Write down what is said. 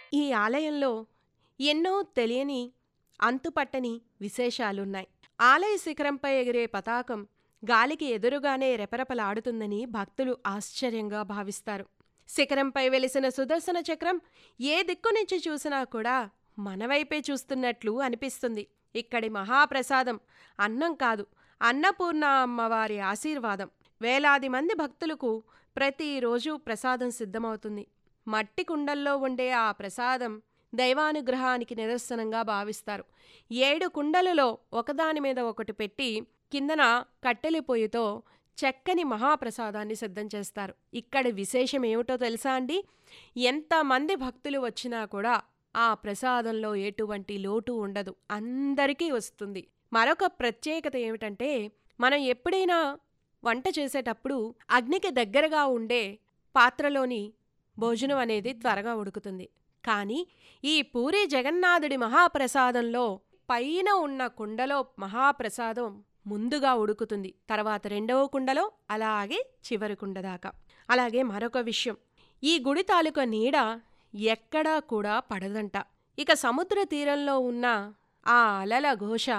ఈ ఆలయంలో ఎన్నో తెలియని అంతుపట్టని విశేషాలున్నాయి ఆలయ శిఖరంపై ఎగిరే పతాకం గాలికి ఎదురుగానే రెపరెపలాడుతుందని భక్తులు ఆశ్చర్యంగా భావిస్తారు శిఖరంపై వెలిసిన సుదర్శన చక్రం ఏ దిక్కు నుంచి చూసినా కూడా మనవైపే చూస్తున్నట్లు అనిపిస్తుంది ఇక్కడి మహాప్రసాదం అన్నం కాదు అన్నపూర్ణ అమ్మవారి ఆశీర్వాదం వేలాది మంది భక్తులకు ప్రతిరోజు ప్రసాదం సిద్ధమవుతుంది మట్టి కుండల్లో ఉండే ఆ ప్రసాదం దైవానుగ్రహానికి నిదర్శనంగా భావిస్తారు ఏడు కుండలలో ఒకదాని మీద ఒకటి పెట్టి కిందన కట్టెల పొయ్యితో చక్కని మహాప్రసాదాన్ని సిద్ధం చేస్తారు ఇక్కడి విశేషం ఏమిటో తెలుసా అండి ఎంతమంది భక్తులు వచ్చినా కూడా ఆ ప్రసాదంలో ఎటువంటి లోటు ఉండదు అందరికీ వస్తుంది మరొక ప్రత్యేకత ఏమిటంటే మనం ఎప్పుడైనా వంట చేసేటప్పుడు అగ్నికి దగ్గరగా ఉండే పాత్రలోని భోజనం అనేది త్వరగా ఉడుకుతుంది కానీ ఈ పూరి జగన్నాథుడి మహాప్రసాదంలో పైన ఉన్న కుండలో మహాప్రసాదం ముందుగా ఉడుకుతుంది తర్వాత రెండవ కుండలో అలాగే చివరి కుండ దాకా అలాగే మరొక విషయం ఈ గుడి తాలూకా నీడ ఎక్కడా కూడా పడదంట ఇక సముద్ర తీరంలో ఉన్న ఆ అలల ఘోష